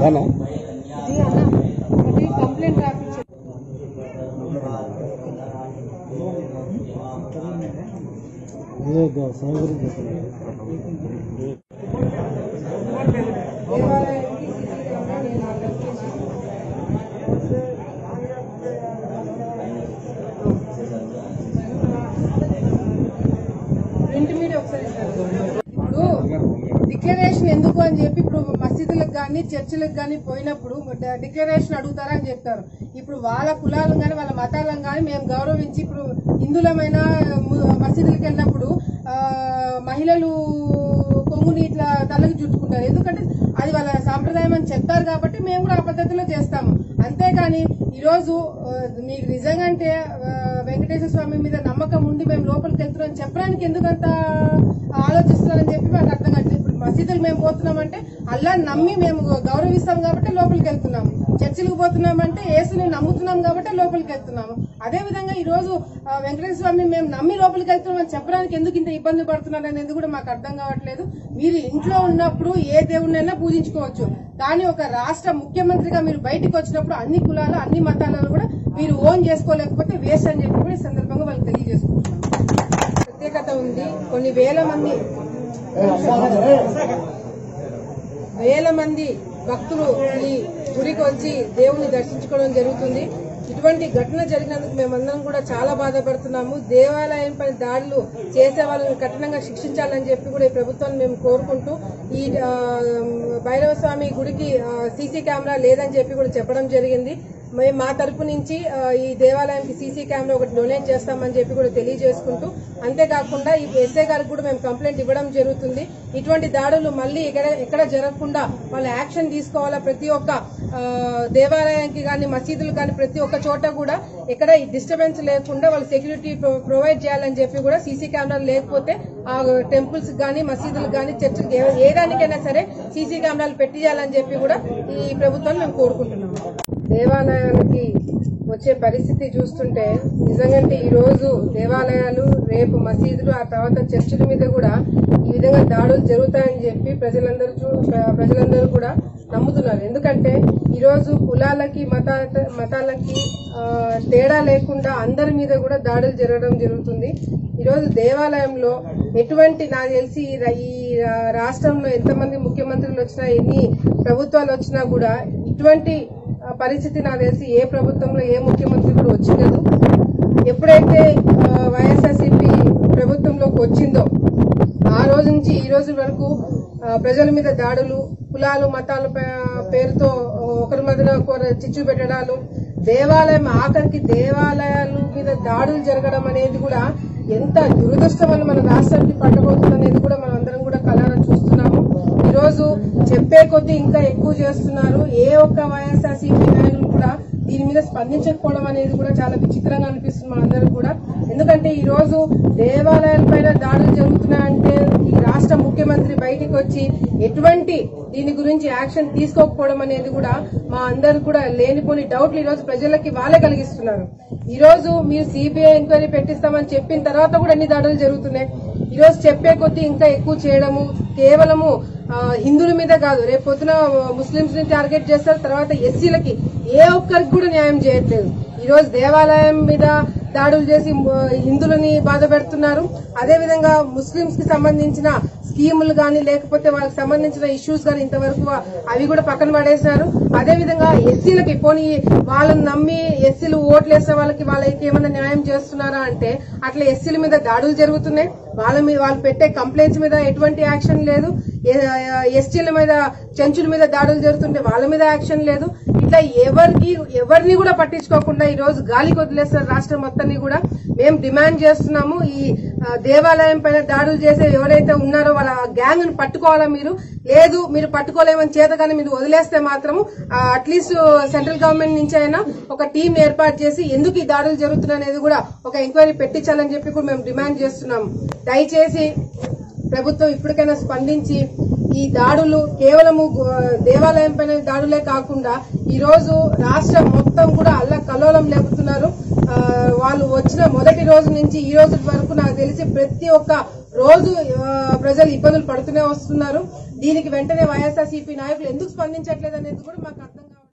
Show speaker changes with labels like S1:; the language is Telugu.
S1: రానా
S2: ఇది అన్న ఒకటి కంప్లైంట్ రాపించారు
S1: ఇదే సాగు గురించి చెప్పండి.
S2: దేవాలయానికి సీసీ కెమెరా నేను ఆర్డర్ చేశాను ప్రింట్ మీడియా ఒకసారి ఇస్తారు. ఇప్పుడు డిక్లరేషన్ ఎందుకు అని చెప్పి ఇప్పుడు మసీదులకు కానీ చర్చిలకు కానీ పోయినప్పుడు డ- డిక్లరేషన్ అడుగుతారని చెప్తారు ఇప్పుడు వాళ్ళ కులాలను కానీ వాళ్ళ మతాలను కానీ మేము గౌరవించి ఇప్పుడు హిందువులమైన ము- మసీదులకు వెళ్ళినప్పుడు ఆ, మహిళలు కొంగుని ఇట్లా తలకి చుట్టుకుంటారు ఎందుకంటే అది వాళ్ళ సాంప్రదాయం అని చెప్తారు కాబట్టి మేము కూడా ఆ పద్ధతిలో చేస్తాము అంతేకాని ఈరోజు ఆ, మీకు నిజంగా అంటే ఆ, వెంకటేశ్వర స్వామి మీద నమ్మకం ఉండి మేము లోపలికి వెళ్తున్నాం చెప్పడానికి ఎందుకంత ఆలోచిస్తున్నారని చెప్పి మాకు అర్థం కాదు ఇప్పుడు మసీదులు మేము పోతున్నామంటే అల్లా నమ్మి మేము గౌరవిస్తాం కాబట్టి లోపలికి వెళ్తున్నాము చర్చిలకు పోతున్నామంటే యేసుని నమ్ముతున్నాం కాబట్టి లోపలికి వెళ్తున్నాము అదే విధంగా ఈ రోజు ఆ, వెంకటేశ్వర స్వామి మేము నమ్మి లోపలికి వెళ్తున్నాం అని చెప్పడానికి ఎందుకు ఇంత ఇబ్బంది పడుతున్నారు అనేది కూడా మాకు అర్థం కావట్లేదు మీరు ఇంట్లో ఉన్నప్పుడు ఏ దేవుడినైనా పూజించుకోవచ్చు కానీ ఒక రాష్ట్ర ముఖ్యమంత్రిగా మీరు బయటికి వచ్చినప్పుడు అన్ని కులాలు అన్ని మతాలను కూడా మీరు ఓన్ చేసుకోలేకపోతే వేస్ట్ అని చెప్పి కూడా ఈ సందర్భంగా వాళ్ళకి తెలియజేసుకుంటున్నాం ప్రత్యేకత ఉంది కొన్ని వేల మంది వేల మంది భక్తులు ఈ గుడికి వచ్చి దేవుని దర్శించుకోవడం జరుగుతుంది ఇటువంటి ఘటన జరిగినందుకు మేమందరం కూడా చాలా బాధపడుతున్నాము దేవాలయంపై దాడులు చేసే వాళ్ళని కఠినంగా శిక్షించాలని చెప్పి కూడా ఈ ప్రభుత్వాన్ని మేము కోరుకుంటూ ఈ ఆ, భైరవ స్వామి గుడికి సీసీ కెమెరా లేదని చెప్పి కూడా చెప్పడం జరిగింది మేము మా తరపు నుంచి ఆ, ఈ దేవాలయానికి సీసీ కెమెరా ఒకటి డొనేట్ చేస్తామని చెప్పి కూడా తెలియజేసుకుంటూ అంతేకాకుండా ఈ ఎస్ఐ గారికి కూడా మేము కంప్లైంట్ ఇవ్వడం జరుగుతుంది ఇటువంటి దాడులు మళ్ళీ ఎక్కడ ఎక్కడ జరగకుండా వాళ్ళ యాక్షన్ తీసుకోవాలా ప్రతి ఒక్క ఆ, దేవాలయానికి కానీ మసీదులు కానీ ప్రతి ఒక్క చోట కూడా ఎక్కడ డిస్టర్బెన్స్ లేకుండా వాళ్ళు సెక్యూరిటీ ప్రొవైడ్ చేయాలని చెప్పి కూడా సీసీ కెమెరాలు లేకపోతే ఆ టెంపుల్స్ కానీ మసీదులకు కానీ చర్చిలకు ఏ- ఏ దానికైనా సరే సీసీ కెమెరాలు పెట్టియాలని చెప్పి కూడా ఈ ప్రభుత్వాన్ని మేము కోరుకుంటున్నాము దేవాలయాలకి వచ్చే పరిస్థితి చూస్తుంటే నిజంగా ఈ రోజు దేవాలయాలు రేపు మసీదులు ఆ తర్వాత చర్చిల మీద కూడా ఈ విధంగా దాడులు జరుగుతాయని చెప్పి ప్రజలందరూ చూ- ప్ర- ప్రజలందరూ కూడా నమ్ముతున్నారు ఎందుకంటే ఈ రోజు కులాలకి మత మతాలకి ఆ, తేడా లేకుండా అందరి మీద కూడా దాడులు జరగడం జరుగుతుంది ఈ రోజు దేవాలయంలో ఎటువంటి నాకు తెలిసి ఈ రా- ఈ రా- రాష్ట్రంలో ఎంతమంది ముఖ్యమంత్రులు వచ్చినా ఎన్ని ప్రభుత్వాలు వచ్చినా కూడా ఇటువంటి ఆ, పరిస్థితి నాకు తెలిసి ఏ ప్రభుత్వంలో ఏ ముఖ్యమంత్రి కూడా వచ్చిండదు ఎప్పుడైతే ఆ, వైఎస్ఆర్సీపీ ప్రభుత్వంలోకి వచ్చిందో ఆ రోజు నుంచి ఈ రోజు వరకు ఆ, ప్రజల మీద దాడులు కులాలు మతాల పే- పేరుతో ఒకరి మధ్యన ఒకరు చిచ్చు పెట్టడాలు దేవాలయం ఆఖరికి దేవాలయాల మీద దాడులు జరగడం అనేది కూడా ఎంత దురదృష్టం అని మన రాష్ట్రానికి పట్టబోతుంది అనేది కూడా మనం అందరం కూడా కలారా చూస్తున్నాము ఈ రోజు చెప్పే కొద్దీ ఇంకా ఎక్కువ చేస్తున్నారు ఏ ఒక్క వైఎస్ఆర్సీపీ నాయకులు కూడా దీని మీద స్పందించకపోవడం అనేది కూడా చాలా విచిత్రంగా అనిపిస్తుంది మనందరికి కూడా ఎందుకంటే ఈ రోజు దేవాలయాల పైన దాడులు జరుగుతున్నాయంటే ఈ రాష్ట్ర ముఖ్యమంత్రి బయటికి వచ్చి ఎటువంటి దీని గురించి యాక్షన్ తీసుకోకపోవడం అనేది కూడా మా అందరు కూడా లేనిపోని డౌట్లు ఈ రోజు ప్రజలకి వాళ్ళే కలిగిస్తున్నారు ఈ రోజు మీరు సిబిఐ ఎంక్వైరీ పెట్టిస్తామని చెప్పిన తర్వాత కూడా ఎన్ని దాడులు జరుగుతున్నాయి ఈ రోజు చెప్పే కొద్దీ ఇంకా ఎక్కువ చేయడము కేవలము ఆ, హిందువుల మీద కాదు రేపు పొద్దున ముస్లింస్ ని టార్గెట్ చేస్తారు తర్వాత ఎస్సీలకి ఏ ఒక్కరికి కూడా న్యాయం చేయట్లేదు ఈ రోజు దేవాలయం మీద దాడులు చేసి మ- హిందువులని బాధ పెడుతున్నారు అదే విధంగా ముస్లింస్ కి సంబంధించిన స్కీములు గాని లేకపోతే వాళ్ళకి సంబంధించిన ఇష్యూస్ గాని ఇంతవరకు వా- అవి కూడా పక్కన పడేశారు అదే విధంగా ఎస్సీలకి పోనీ వాళ్ళని నమ్మి ఎస్సీలు ఓట్లు వేసిన వాళ్ళకి వాళ్ళకి ఏమైనా న్యాయం చేస్తున్నారా అంటే అట్లా ఎస్సీల మీద దాడులు జరుగుతున్నాయి వాళ్ళ మీద వాళ్ళు పెట్టే కంప్లైంట్స్ మీద ఎటువంటి యాక్షన్ లేదు ఎస్టీల మీద చెంచుల మీద దాడులు జరుగుతుంటే వాళ్ళ మీద యాక్షన్ లేదు ఇట్లా ఎవరికి ఎవరిని కూడా పట్టించుకోకుండా ఈ రోజు గాలికి వదిలేస్తారు రాష్ట్రం మొత్తాన్ని కూడా మేము డిమాండ్ చేస్తున్నాము ఈ ఆ, దేవాలయం పైన దాడులు చేసే ఎవరైతే ఉన్నారో వాళ్ళ గ్యాంగ్ ను పట్టుకోవాలా మీరు లేదు మీరు పట్టుకోలేమని చేత కానీ మీరు వదిలేస్తే మాత్రము అట్లీస్ట్ సెంట్రల్ గవర్నమెంట్ నుంచి అయినా ఒక టీం ఏర్పాటు చేసి ఎందుకు ఈ దాడులు జరుగుతున్నాయి అనేది కూడా ఒక ఎంక్వైరీ పెట్టించాలని చెప్పి కూడా మేము డిమాండ్ చేస్తున్నాము దయచేసి ప్రభుత్వం ఇప్పటికైనా స్పందించి ఈ దాడులు కేవలము ఆ, దేవాలయం పైన దాడులే కాకుండా ఈ రోజు రాష్ట్రం మొత్తం కూడా అల్ల కల్లోలం లేపుతున్నారు ఆ, వాళ్ళు వచ్చిన మొదటి రోజు నుంచి ఈ రోజు వరకు నాకు తెలిసి ప్రతి ఒక్క రోజు ఆ, ప్రజలు ఇబ్బందులు పడుతూనే వస్తున్నారు దీనికి వెంటనే వైఎస్ఆర్సీపీ నాయకులు ఎందుకు స్పందించట్లేదు అనేది కూడా మాకు అర్థం